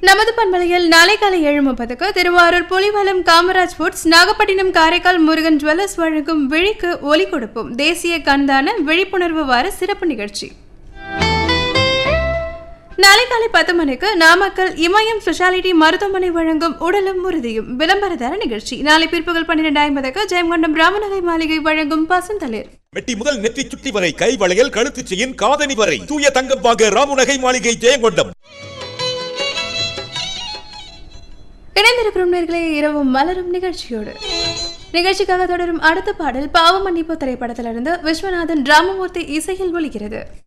நமது பண்பலையில் நாளை காலை ஏழு முப்பதுக்கு திருவாரூர் புலிவலம் காமராஜ் ஃபுட்ஸ் நாகப்பட்டினம் காரைக்கால் முருகன் ஜுவல்லர்ஸ் வழங்கும் விழிக்கு ஒலி கொடுப்போம் தேசிய கண்தான விழிப்புணர்வு வார சிறப்பு நிகழ்ச்சி நாளை காலை பத்து மணிக்கு நாமக்கல் இமயம் ஸ்பெஷாலிட்டி மருத்துவமனை வழங்கும் உடலும் உறுதியும் விளம்பரதார நிகழ்ச்சி நாளை பிற்பகல் பன்னிரெண்டு ஐம்பதுக்கு ஜெயங்கொண்டம் ராமநகை மாளிகை வழங்கும் பசுந்தளிர் மெட்டி முதல் நெற்றி சுட்டி வரை கை வளையல் கழுத்து செயின் காதணி வரை தூய தங்கம் வாங்க ராமுநகை மாளிகை ஜெயங்கொண்டம் இணைந்திருக்கிறோம் நேர்களே இரவும் மலரும் நிகழ்ச்சியோடு நிகழ்ச்சிக்காக தொடரும் அடுத்த பாடல் பாவ மன்னிப்பு திரைப்படத்திலிருந்து விஸ்வநாதன் ராமமூர்த்தி இசையில் ஒலிக்கிறது